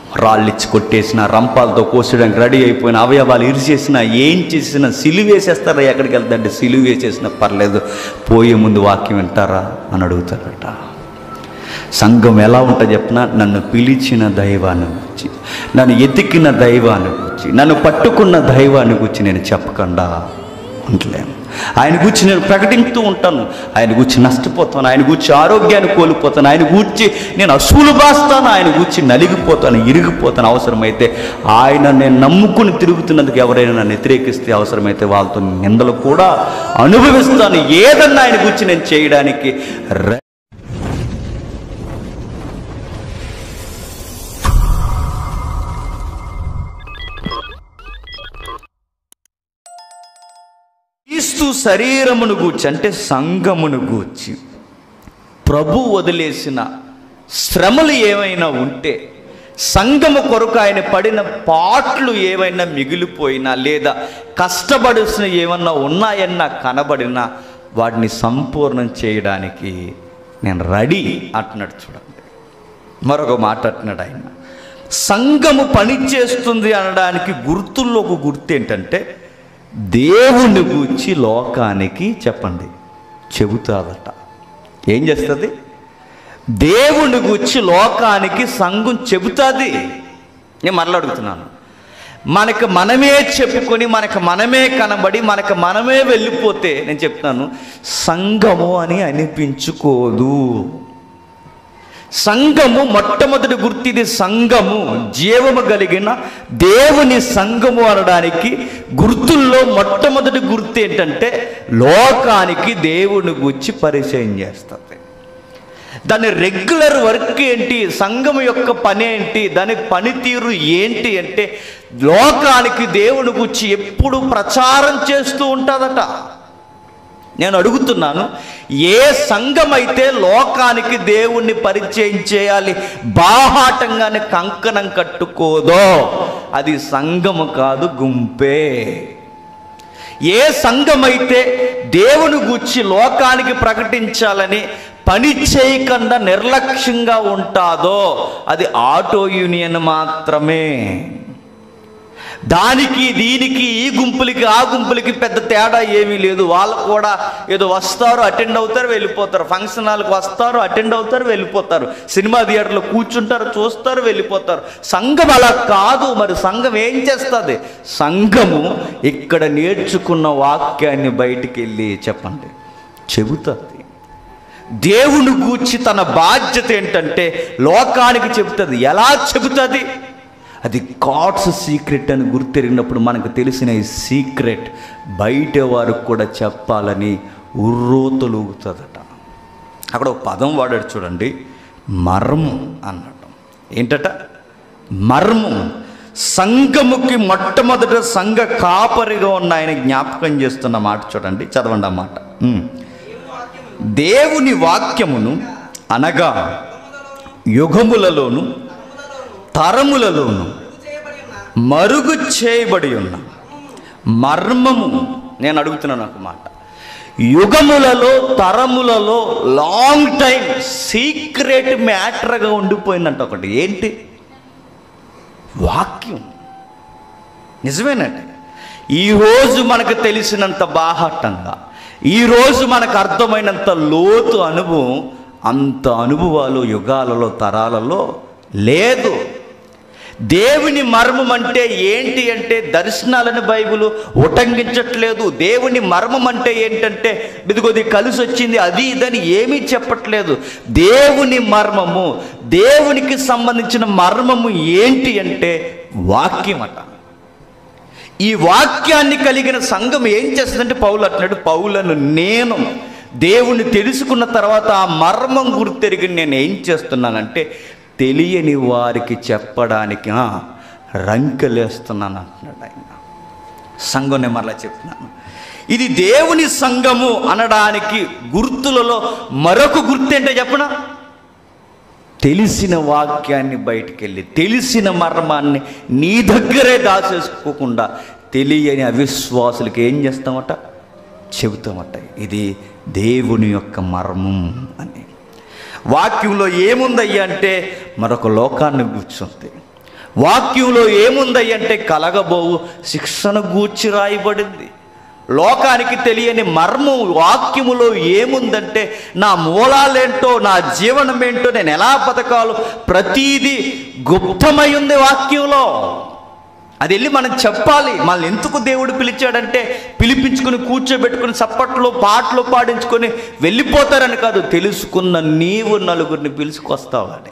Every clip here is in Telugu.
రాళ్ళిచ్చి కొట్టేసిన రంపాలతో కోసడానికి రెడీ అయిపోయిన అవయవాలు ఇరిచేసిన ఏం చేసినా సిలువ వేసేస్తారా ఎక్కడికి వెళ్తారంటే సిలువ వేసేసినా పర్లేదు పోయే ముందు వాక్యం వింటారా అని అడుగుతారట సంఘం ఎలా ఉంటుంది చెప్పిన నన్ను పిలిచిన దైవాన్ని గురించి నన్ను ఎతికిన దైవాన్ని గురించి నన్ను పట్టుకున్న దైవాన్ని గురించి నేను చెప్పకుండా ఉండలేను ఆయన గురించి నేను ప్రకటిస్తూ ఉంటాను ఆయన గురించి నష్టపోతాను ఆయన గురించి ఆరోగ్యాన్ని కోల్పోతాను ఆయన గురించి నేను అసూలు బాస్తాను ఆయన గురించి నలిగిపోతాను ఇరిగిపోతాను అవసరమైతే ఆయన నేను నమ్ముకుని తిరుగుతున్నందుకు ఎవరైనా నన్ను వ్యతిరేకిస్తే అవసరమైతే వాళ్ళతో నిందలు కూడా అనుభవిస్తాను ఏదన్నా ఆయన గురించి నేను చేయడానికి రె- క్రీస్తు శరీరమును గూర్చి అంటే సంఘమును గూర్చి ప్రభు వదిలేసిన శ్రమలు ఏమైనా ఉంటే సంఘము కొరకు ఆయన పడిన పాట్లు ఏమైనా మిగిలిపోయినా లేదా కష్టపడాల్సిన ఏమన్నా ఉన్నాయన్నా కనబడినా వాటిని సంపూర్ణం చేయడానికి నేను రెడీ అంటున్నాడు చూడండి మరొక మాట అంటున్నాడు ఆయన సంఘము పని చేస్తుంది అనడానికి గుర్తుల్లో ఒక గుర్తు ఏంటంటే దేవుని గూర్చి లోకానికి చెప్పండి చెబుతాదట ఏం చేస్తుంది దేవుని గూర్చి లోకానికి సంఘం చెబుతుంది నేను మరలా అడుగుతున్నాను మనకు మనమే చెప్పుకొని మనకు మనమే కనబడి మనకు మనమే వెళ్ళిపోతే నేను చెప్తాను సంఘము అని అనిపించుకోదు సంఘము మొట్టమొదటి గుర్తు ఇది సంఘము జీవము కలిగిన దేవుని సంఘము అనడానికి గుర్తుల్లో మొట్టమొదటి గుర్తు ఏంటంటే లోకానికి దేవుని గురించి పరిచయం చేస్తుంది దాని రెగ్యులర్ వర్క్ ఏంటి సంఘం యొక్క పని ఏంటి దాని పనితీరు ఏంటి అంటే లోకానికి దేవుని గురించి ఎప్పుడు ప్రచారం చేస్తూ ఉంటుందట నేను అడుగుతున్నాను ఏ సంఘం అయితే లోకానికి దేవుణ్ణి పరిచయం చేయాలి బాహాటంగానే కంకణం కట్టుకోదో అది సంఘము కాదు గుంపే ఏ సంఘమైతే దేవుని గూర్చి లోకానికి ప్రకటించాలని పని చేయకుండా నిర్లక్ష్యంగా ఉంటాదో అది ఆటో యూనియన్ మాత్రమే దానికి దీనికి ఈ గుంపులకి ఆ గుంపులకి పెద్ద తేడా ఏమీ లేదు వాళ్ళు కూడా ఏదో వస్తారు అటెండ్ అవుతారు వెళ్ళిపోతారు ఫంక్షన్ హాల్కి వస్తారు అటెండ్ అవుతారు వెళ్ళిపోతారు సినిమా థియేటర్లో కూర్చుంటారు చూస్తారు వెళ్ళిపోతారు సంఘం అలా కాదు మరి సంఘం ఏం చేస్తుంది సంఘము ఇక్కడ నేర్చుకున్న వాక్యాన్ని బయటికి వెళ్ళి చెప్పండి చెబుతుంది దేవుని గూర్చి తన బాధ్యత ఏంటంటే లోకానికి చెబుతుంది ఎలా చెబుతుంది అది గాడ్స్ సీక్రెట్ అని గుర్తెరిగినప్పుడు మనకు తెలిసిన ఈ సీక్రెట్ బయట వారికి కూడా చెప్పాలని ఉర్రోతలుగుతుందట అక్కడ ఒక పదం వాడాడు చూడండి మర్మం అన్నట్టు ఏంటట మర్మం సంఘముకి మొట్టమొదట సంఘ కాపరిగా ఉన్న ఆయన జ్ఞాపకం చేస్తున్న మాట చూడండి చదవండి ఆ మాట ఉమ్. దేవుని వాక్యమును అనగా యుగములలోను తరములలోను మరుగు చేయబడి ఉన్న మర్మము నేను అడుగుతున్నాను ఒక మాట యుగములలో తరములలో లాంగ్ టైం సీక్రెట్ మ్యాటర్గా ఉండిపోయిందంట ఒకటి ఏంటి వాక్యం నిజమేనండి ఈరోజు మనకు తెలిసినంత బాహటంగా ఈరోజు మనకు అర్థమైనంత లోతు అనుభవం అంత అనుభవాలు యుగాలలో తరాలలో లేదు దేవుని మర్మం అంటే ఏంటి అంటే దర్శనాలను బైబిల్ ఉటంకించట్లేదు దేవుని మర్మం అంటే ఏంటంటే ఇదిగోది కలిసి వచ్చింది అది ఇదని ఏమీ చెప్పట్లేదు దేవుని మర్మము దేవునికి సంబంధించిన మర్మము ఏంటి అంటే వాక్యం అట ఈ వాక్యాన్ని కలిగిన సంఘం ఏం చేస్తుందంటే పౌలు అంటున్నాడు పౌలను నేను దేవుని తెలుసుకున్న తర్వాత ఆ మర్మం గుర్తెరిగి నేను ఏం చేస్తున్నానంటే తెలియని వారికి చెప్పడానికి ఆ, రంకెలేస్తున్నాను అంటున్నాడు ఆయన సంఘం నేను మరలా చెప్తున్నాను ఇది దేవుని సంఘము అనడానికి గుర్తులలో మరొక గుర్తు ఏంటో చెప్పనా తెలిసిన వాక్యాన్ని బయటికి వెళ్ళి తెలిసిన మర్మాన్ని నీ దగ్గరే దాచేసుకోకుండా తెలియని అవిశ్వాసులకి ఏం చేస్తామట చెబుతామట ఇది దేవుని యొక్క మర్మం అని వాక్యంలో ఏముందయ్యా అంటే మరొక లోకాన్ని కూర్చుంది వాక్యంలో ఏముందయ్య అంటే కలగబోవు శిక్షణ గూర్చి రాయబడింది లోకానికి తెలియని మర్మం వాక్యములో ఏముందంటే నా మూలాలేంటో నా జీవనం ఏంటో నేను ఎలా బతకాలో ప్రతీది గుప్తమై ఉంది వాక్యంలో అది వెళ్ళి మనం చెప్పాలి మనల్ని ఎందుకు దేవుడు పిలిచాడంటే పిలిపించుకుని కూర్చోబెట్టుకుని చప్పట్లు పాటలు పాడించుకొని వెళ్ళిపోతారని కాదు తెలుసుకున్న నీవు నలుగురిని పిలుచుకొస్తావని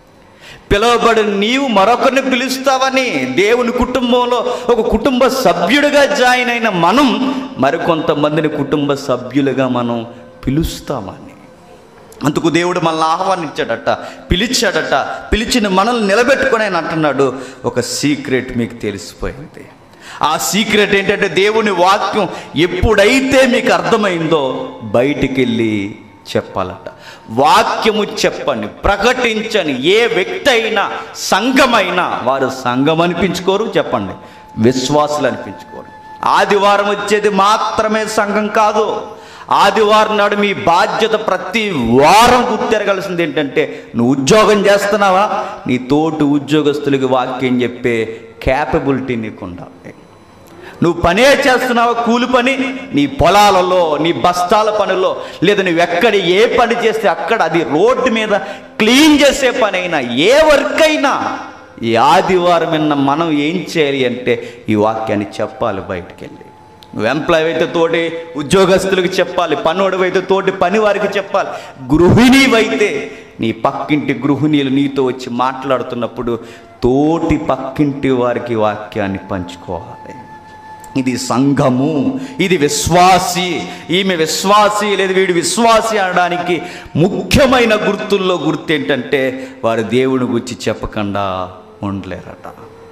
పిలువబడిన నీవు మరొకరిని పిలుస్తావని దేవుని కుటుంబంలో ఒక కుటుంబ సభ్యుడిగా జాయిన్ అయిన మనం మరికొంతమందిని కుటుంబ సభ్యులుగా మనం పిలుస్తామని అందుకు దేవుడు మనల్ని ఆహ్వానించాడట పిలిచాడట పిలిచిన మనల్ని నిలబెట్టుకొని ఆయన అంటున్నాడు ఒక సీక్రెట్ మీకు తెలిసిపోయింది ఆ సీక్రెట్ ఏంటంటే దేవుని వాక్యం ఎప్పుడైతే మీకు అర్థమైందో బయటికి వెళ్ళి చెప్పాలట వాక్యము చెప్పండి ప్రకటించని ఏ వ్యక్తి అయినా సంఘమైనా వారు సంఘం అనిపించుకోరు చెప్పండి విశ్వాసులు అనిపించుకోరు ఆదివారం వచ్చేది మాత్రమే సంఘం కాదు ఆదివారం నాడు మీ బాధ్యత ప్రతి వారం గుర్తెరగాల్సింది ఏంటంటే నువ్వు ఉద్యోగం చేస్తున్నావా నీ తోటి ఉద్యోగస్తులకి వాక్యం చెప్పే క్యాపబిలిటీ నీకు ఉండాలి నువ్వు పనే చేస్తున్నావా కూలి పని నీ పొలాలలో నీ బస్తాల పనిలో లేదా నువ్వు ఎక్కడ ఏ పని చేస్తే అక్కడ అది రోడ్డు మీద క్లీన్ చేసే పని అయినా ఏ వర్క్ అయినా ఈ ఆదివారం విన్న మనం ఏం చేయాలి అంటే ఈ వాక్యాన్ని చెప్పాలి బయటికి వెళ్ళి నువ్వు ఎంప్లాయ్ అయితే తోటి ఉద్యోగస్తులకు చెప్పాలి పనోడు అయితే తోటి పని వారికి చెప్పాలి గృహిణివైతే నీ పక్కింటి గృహిణీలు నీతో వచ్చి మాట్లాడుతున్నప్పుడు తోటి పక్కింటి వారికి వాక్యాన్ని పంచుకోవాలి ఇది సంఘము ఇది విశ్వాసి ఈమె విశ్వాసి లేదా వీడు విశ్వాసి అనడానికి ముఖ్యమైన గుర్తుల్లో గుర్తు ఏంటంటే వారు దేవుని గురించి చెప్పకుండా ఉండలేరట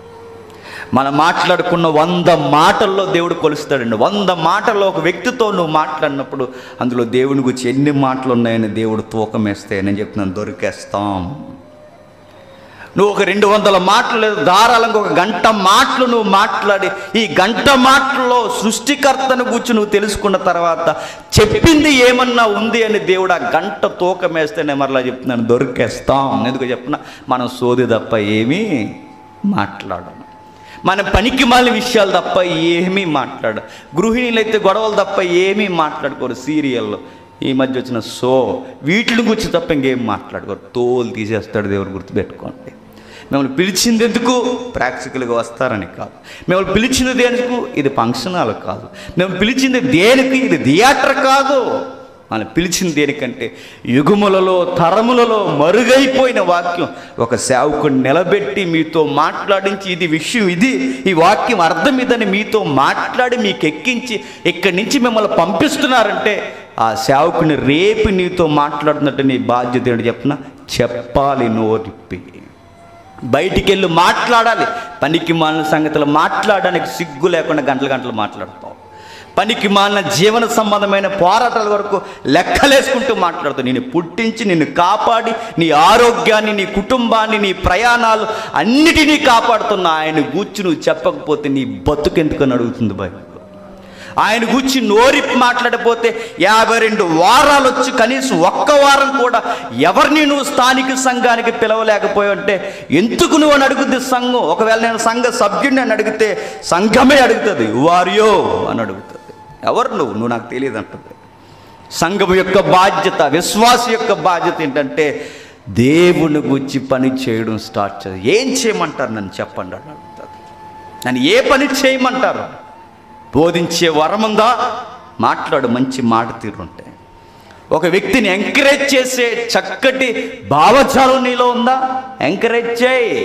మనం మాట్లాడుకున్న వంద మాటల్లో దేవుడు కొలుస్తాడండి వంద మాటల్లో ఒక వ్యక్తితో నువ్వు మాట్లాడినప్పుడు అందులో దేవుని గురించి ఎన్ని మాటలు ఉన్నాయని దేవుడు తూకం వేస్తే నేను చెప్తున్నాను దొరికేస్తాం నువ్వు ఒక రెండు వందల మాటలు లేదు ధారాళంగా ఒక గంట మాటలు నువ్వు మాట్లాడి ఈ గంట మాటల్లో సృష్టికర్తను గురించి నువ్వు తెలుసుకున్న తర్వాత చెప్పింది ఏమన్నా ఉంది అని దేవుడు ఆ గంట తూకం వేస్తే నేను మరలా చెప్తున్నాను దొరికేస్తాం ఎందుకు చెప్పిన మనం సోది తప్ప ఏమీ మాట్లాడను మన పనికి మాలిన విషయాలు తప్ప ఏమీ మాట్లాడ గృహిణీలు అయితే గొడవలు తప్ప ఏమీ మాట్లాడుకోరు సీరియల్లో ఈ మధ్య వచ్చిన సో వీటిని గురించి తప్ప ఇంకేం మాట్లాడుకోరు తోలు తీసేస్తాడు దేవుడు గుర్తుపెట్టుకోండి మిమ్మల్ని పిలిచింది ఎందుకు ప్రాక్టికల్గా వస్తారని కాదు మిమ్మల్ని పిలిచింది దేనికి ఇది ఫంక్షన్ హాల్ కాదు మేము పిలిచింది దేనికి ఇది థియేటర్ కాదు మనం పిలిచింది దేనికంటే యుగములలో తరములలో మరుగైపోయిన వాక్యం ఒక సేవకుని నిలబెట్టి మీతో మాట్లాడించి ఇది విషయం ఇది ఈ వాక్యం అర్థం ఇదని మీతో మాట్లాడి మీకు ఎక్కించి ఇక్కడి నుంచి మిమ్మల్ని పంపిస్తున్నారంటే ఆ సేవకుని రేపు నీతో మాట్లాడుతున్నట్టు నీ బాధ్యత ఏంటి చెప్పిన చెప్పాలి నోరిప్పి బయటికి వెళ్ళి మాట్లాడాలి పనికి మాలిన సంగతులు మాట్లాడడానికి సిగ్గు లేకుండా గంటలు గంటలు మాట్లాడతావు పనికి మాలిన జీవన సంబంధమైన పోరాటాల వరకు లెక్కలేసుకుంటూ మాట్లాడుతావు నేను పుట్టించి నిన్ను కాపాడి నీ ఆరోగ్యాన్ని నీ కుటుంబాన్ని నీ ప్రయాణాలు అన్నిటినీ కాపాడుతున్న ఆయన గూర్చి నువ్వు చెప్పకపోతే నీ బతుకెందుకని అడుగుతుంది బయట ఆయన గురించి నోరిప్పి మాట్లాడపోతే యాభై రెండు వారాలు వచ్చి కనీసం ఒక్క వారం కూడా ఎవరిని నువ్వు స్థానిక సంఘానికి పిలవలేకపోయావంటే ఎందుకు నువ్వు అని అడుగుద్ది సంఘం ఒకవేళ నేను సంఘ సభ్యుడిని అని అడిగితే సంఘమే అడుగుతుంది వారియో అని అడుగుతుంది ఎవరు నువ్వు నువ్వు నాకు తెలియదు అంటుంది సంఘం యొక్క బాధ్యత విశ్వాస యొక్క బాధ్యత ఏంటంటే దేవుని గురించి పని చేయడం స్టార్ట్ చేయాలి ఏం చేయమంటారు నన్ను చెప్పండి అని అడుగుతుంది నన్ను ఏ పని చేయమంటారు బోధించే వరముందా మాట్లాడు మంచి మాట తీరుంటే ఒక వ్యక్తిని ఎంకరేజ్ చేసే చక్కటి భావజాలం నీలో ఉందా ఎంకరేజ్ చేయి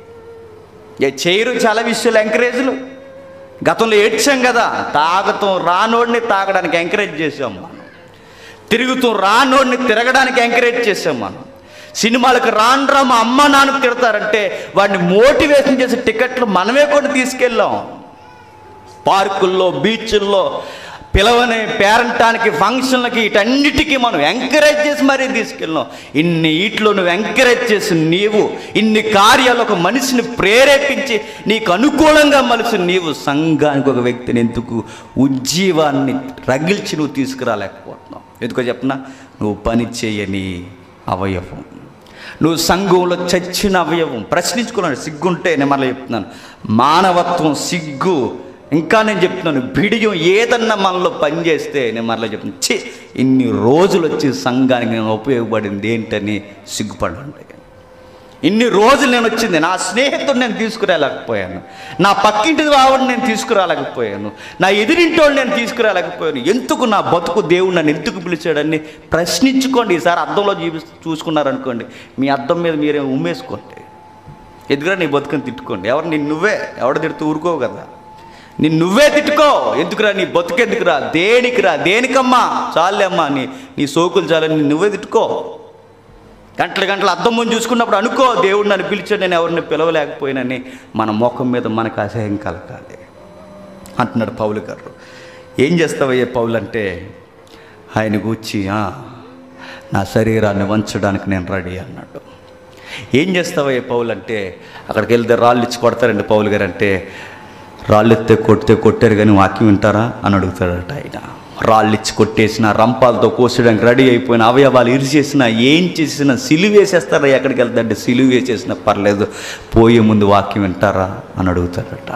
ఏ చేయరు చాలా విషయాలు ఎంకరేజ్లు గతంలో ఏడ్చాం కదా తాగతం రానోడిని తాగడానికి ఎంకరేజ్ చేసాం మనం తిరుగుతూ రానోడిని తిరగడానికి ఎంకరేజ్ చేసాం మనం సినిమాలకు రాండ్రా మా అమ్మ నాన్న తిడతారంటే వాడిని మోటివేషన్ చేసే టికెట్లు మనమే కూడా తీసుకెళ్ళాం పార్కుల్లో బీచ్ల్లో పిలవని పేరంటానికి ఫంక్షన్లకి వీటన్నిటికీ మనం ఎంకరేజ్ చేసి మరీ తీసుకెళ్ళాం ఇన్ని వీటిలో నువ్వు ఎంకరేజ్ చేసి నీవు ఇన్ని కార్యాలు ఒక మనిషిని ప్రేరేపించి నీకు అనుకూలంగా మనిషి నీవు సంఘానికి ఒక వ్యక్తిని ఎందుకు ఉజ్జీవాన్ని రగిల్చి నువ్వు తీసుకురాలేకపోతున్నావు ఎందుకో చెప్పనా నువ్వు పని చేయని అవయవం నువ్వు సంఘంలో చచ్చిన అవయవం ప్రశ్నించుకున్నాను సిగ్గుంటే నేను మళ్ళీ చెప్తున్నాను మానవత్వం సిగ్గు ఇంకా నేను చెప్తున్నాను బిడియం ఏదన్నా మనలో పనిచేస్తే నేను మరలా చెప్తున్నాను ఛీ ఇన్ని రోజులు వచ్చి సంఘానికి నేను ఉపయోగపడింది ఏంటని సిగ్గుపడండి ఇన్ని రోజులు నేను వచ్చింది నా స్నేహితుడు నేను తీసుకురాలేకపోయాను నా పక్కింటి వాడిని నేను తీసుకురాలేకపోయాను నా ఎదిరింటోళ్ళు నేను తీసుకురాలేకపోయాను ఎందుకు నా బతుకు దేవుడు నన్ను ఎందుకు పిలిచాడని ప్రశ్నించుకోండి ఈసారి అద్దంలో చూపి చూసుకున్నారనుకోండి మీ అద్దం మీద మీరే ఉమ్మేసుకోండి ఎదుగురా నీ బతుకుని తిట్టుకోండి ఎవరు నిన్ను నువ్వే ఎవడ తిడుతూ ఊరుకోవు కదా నిన్ను నువ్వే తిట్టుకో ఎందుకురా నీ బతుకెందుకురా దేనికిరా దేనికమ్మా చాలే అమ్మా నీ నీ సోకులు చాలని నిన్ను నువ్వే తిట్టుకో గంటల గంటల అద్దం ముందు చూసుకున్నప్పుడు అనుకో దేవుడు నన్ను పిలిచాడు నేను ఎవరిని పిలవలేకపోయినని మన ముఖం మీద మనకు అసహ్యం కలగాలి అంటున్నాడు పౌలు గారు ఏం చేస్తావయ్యే పౌలు అంటే ఆయన కూర్చి "ఆ, నా శరీరాన్ని వంచడానికి నేను రెడీ అన్నాడు ఏం చేస్తావయ్యే పౌలు అంటే అక్కడికి వెళ్తే రాళ్ళు ఇచ్చి కొడతారండి పౌలు గారు అంటే రాళ్ళు ఎత్తే కొడితే కొట్టారు కానీ వాక్యం వింటారా అని అడుగుతాడట ఆయన రాళ్ళు ఇచ్చి కొట్టేసిన రంపాలతో కోసడానికి రెడీ అయిపోయిన అవయవాలు ఇరిచేసిన ఏం చేసినా సిలువ వేసేస్తారా ఎక్కడికి వెళ్తాంటే సిలువ వేసేసినా పర్లేదు పోయే ముందు వాక్యం వింటారా అని అడుగుతాడట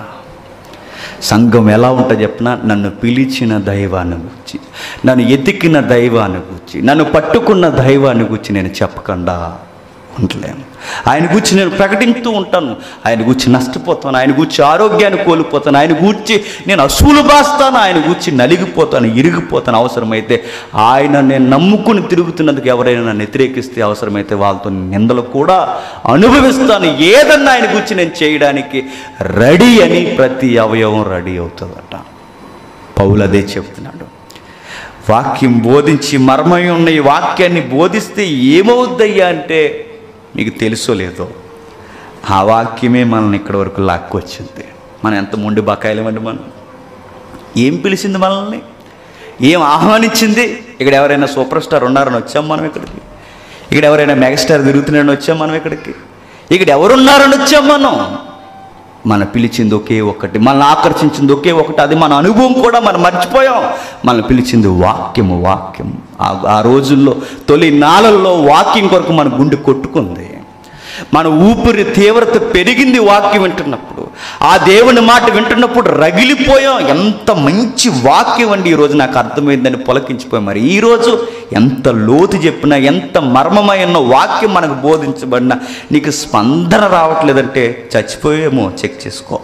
సంఘం ఎలా ఉంటుంది చెప్పిన నన్ను పిలిచిన దైవాన్ని గురించి నన్ను ఎతికిన దైవాన్ని గురించి నన్ను పట్టుకున్న దైవాన్ని గురించి నేను చెప్పకుండా ఉండలేను ఆయన గురించి నేను ప్రకటిస్తూ ఉంటాను ఆయన గురించి నష్టపోతాను ఆయన గురించి ఆరోగ్యాన్ని కోల్పోతాను ఆయన గురించి నేను అసూలు బాస్తాను ఆయన గురించి నలిగిపోతాను ఇరిగిపోతాను అవసరమైతే ఆయన నేను నమ్ముకుని తిరుగుతున్నందుకు ఎవరైనా నన్ను వ్యతిరేకిస్తే అవసరమైతే వాళ్ళతో నిందలు కూడా అనుభవిస్తాను ఏదన్నా ఆయన గురించి నేను చేయడానికి రెడీ అని ప్రతి అవయవం రెడీ అవుతుందట పౌలు అదే చెప్తున్నాడు వాక్యం బోధించి మర్మం ఉన్న ఈ వాక్యాన్ని బోధిస్తే ఏమవుద్దయ్యా అంటే మీకు తెలుసో లేదో ఆ వాక్యమే మనల్ని ఇక్కడి వరకు లాక్కొచ్చింది మనం ఎంత మొండి బకాయిలమండి మనం ఏం పిలిచింది మనల్ని ఏం ఆహ్వానించింది ఇక్కడ ఎవరైనా సూపర్ స్టార్ ఉన్నారని వచ్చాం మనం ఇక్కడికి ఇక్కడ ఎవరైనా మెగాస్టార్ తిరుగుతున్నారని వచ్చాం మనం ఇక్కడికి ఇక్కడ ఎవరున్నారని వచ్చాం మనం మన పిలిచింది ఒకే ఒకటి మనల్ని ఆకర్షించింది ఒకే ఒకటి అది మన అనుభవం కూడా మనం మర్చిపోయాం మనం పిలిచింది వాక్యము వాక్యం ఆ ఆ రోజుల్లో తొలి నాళల్లో వాక్యం కొరకు మన గుండె కొట్టుకుంది మన ఊపిరి తీవ్రత పెరిగింది వాక్యం వింటున్నప్పుడు ఆ దేవుని మాట వింటున్నప్పుడు రగిలిపోయాం ఎంత మంచి వాక్యం అండి ఈరోజు నాకు అర్థమైందని పొలకించిపోయాం మరి ఈరోజు ఎంత లోతు చెప్పినా ఎంత మర్మమైన వాక్యం మనకు బోధించబడినా నీకు స్పందన రావట్లేదంటే చచ్చిపోయేమో చెక్ చేసుకో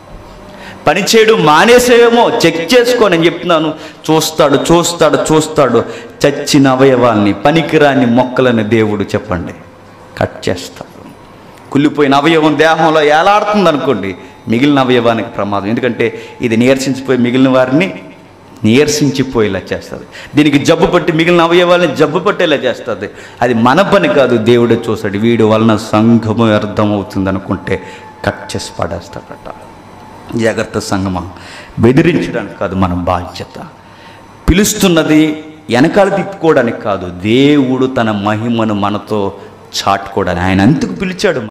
పని చేయడం మానేసేవేమో చెక్ చేసుకో నేను చెప్తున్నాను చూస్తాడు చూస్తాడు చూస్తాడు చచ్చిన అవయవాల్ని పనికిరాని మొక్కలని దేవుడు చెప్పండి కట్ చేస్తాడు కుళ్ళిపోయిన అవయవం దేహంలో ఏలాడుతుంది అనుకోండి మిగిలిన అవయవానికి ప్రమాదం ఎందుకంటే ఇది నీరసించిపోయి మిగిలిన వారిని నీరసించిపోయేలా చేస్తుంది దీనికి జబ్బు పట్టి మిగిలిన అవయవాలని జబ్బు పట్టేలా చేస్తుంది అది మన పని కాదు దేవుడే చూస్తాడు వీడి వలన సంఘము వ్యర్థమవుతుంది అనుకుంటే కట్ చేసి పడేస్తాడట జాగ్రత్త సంగమా బెదిరించడానికి కాదు మన బాధ్యత పిలుస్తున్నది వెనకాల తిప్పుకోవడానికి కాదు దేవుడు తన మహిమను మనతో చాటుకోవడానికి ఆయన అంతకు పిలిచాడు